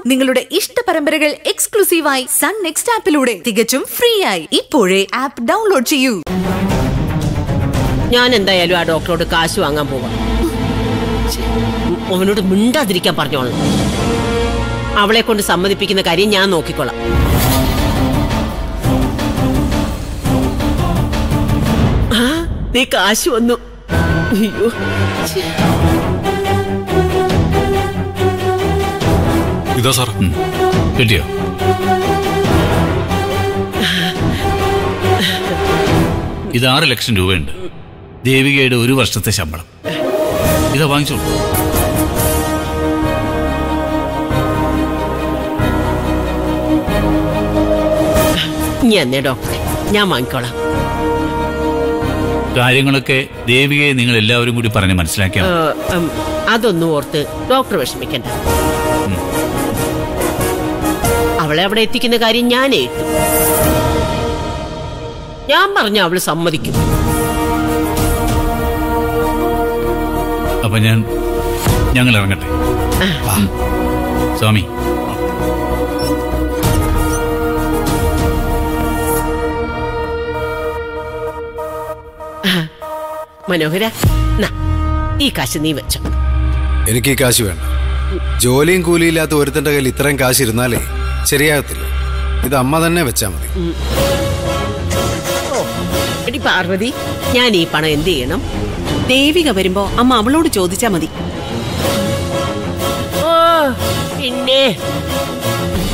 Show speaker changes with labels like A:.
A: നിങ്ങളുടെ ഇഷ്ട പരമ്പരകൾ എക്സ്ക്ലൂസീവായി സൺ നെക്സ്റ്റ് ആപ്പിലൂടെ തികച്ചും ഫ്രീ ആയി ഇപ്പോഴേ ആപ്പ് ഡൗൺലോഡ് ചെയ്യൂ
B: ഞാൻ എന്തായാലും ആ ഡോക്ടറോട് കാശ് വാങ്ങാൻ പോവാം അവനോട് മിണ്ടാതിരിക്കാൻ പറഞ്ഞോളാം അവളെ കൊണ്ട് സമ്മതിപ്പിക്കുന്ന കാര്യം ഞാൻ നോക്കിക്കൊള്ളാം ആ നീ കാശ് വന്നു അയ്യോ ഛെ.
C: ഇതാ സാർ
D: കിട്ടിയോ ഇത് ആറ് ലക്ഷം രൂപയുണ്ട് ദേവികയുടെ ഒരു വർഷത്തെ ശമ്പളം ഇതാ വാങ്ങിച്ചോളൂ
B: ഇനി എന്നേ ഡോക്ടറെ ഞാൻ വാങ്ങിക്കോളാം
D: കാര്യങ്ങളൊക്കെ ദേവികയെ നിങ്ങൾ എല്ലാവരും കൂടി പറഞ്ഞ് മനസ്സിലാക്കിയാൽ
B: ഏ, ഉം, അതൊന്നും ഓർത്ത് ഡോക്ടർ വിഷമിക്കണ്ട അവളെ അവിടെ എത്തിക്കുന്ന കാര്യം ഞാൻ ഏറ്റു ഞാൻ പറഞ്ഞ അവള് സമ്മതിക്കും
D: അപ്പൊ ഞാൻ ഞങ്ങൾ ഇറങ്ങട്ടെ ഉം. സ്വാമി
B: മനോഹര നാ, ഈ കാശ് നീ വെച്ചോ
E: എനിക്ക് ഈ കാശ് വേണ്ട ജോലിയും കൂലിയില്ലാത്ത ഒരുത്തന്റെ കയ്യിൽ ഇത്രയും കാശ് ഇരുന്നാലേ ശരിയാകത്തില്ല ഇത് അമ്മ തന്നെ വെച്ചാ മതി
B: എടി പാർവതി ഞാൻ ഈ പണം എന്ത് ചെയ്യണം
F: ദേവിക വരുമ്പോ അമ്മ അവളോട് ചോദിച്ചാ മതി
B: ഓ പിന്നെ